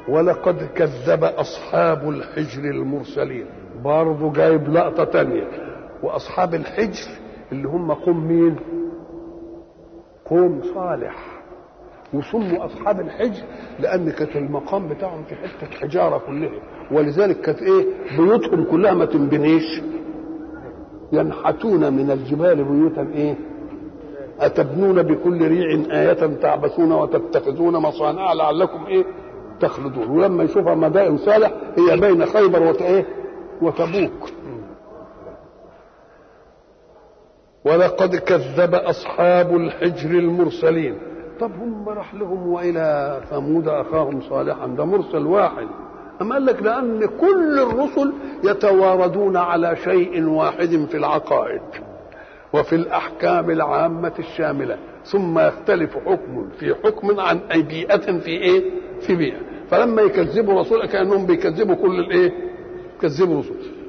ولقد كذب أصحاب الحجر المرسلين برضه جايب لقطة تانية وأصحاب الحجر اللي هم قوم مين قوم صالح وسموا أصحاب الحجر لأن كانت المقام بتاعهم في حتة حجارة كلها ولذلك كانت إيه بيوتهم كلها ما تنبنيش ينحتون من الجبال بيوتا إيه أتبنون بكل ريع آية تعبثون وتتخذون مصانع لعلكم إيه تخلدون ولما يشوفها مدائن صالح هي بين خيبر وإيه وتبوك ولقد كذب أصحاب الحجر المرسلين طب هم راح لهم وإلى ثمود أخاهم صالحا ده مرسل واحد أما قال لك لأن كل الرسل يتواردون على شيء واحد في العقائد وفي الأحكام العامة الشاملة ثم يختلف حكم في حكم عن أي بيئة في إيه؟ في بيئة فلما يكذبوا رسول كأنهم بيكذبوا كل الإيه؟ يكذبوا رسول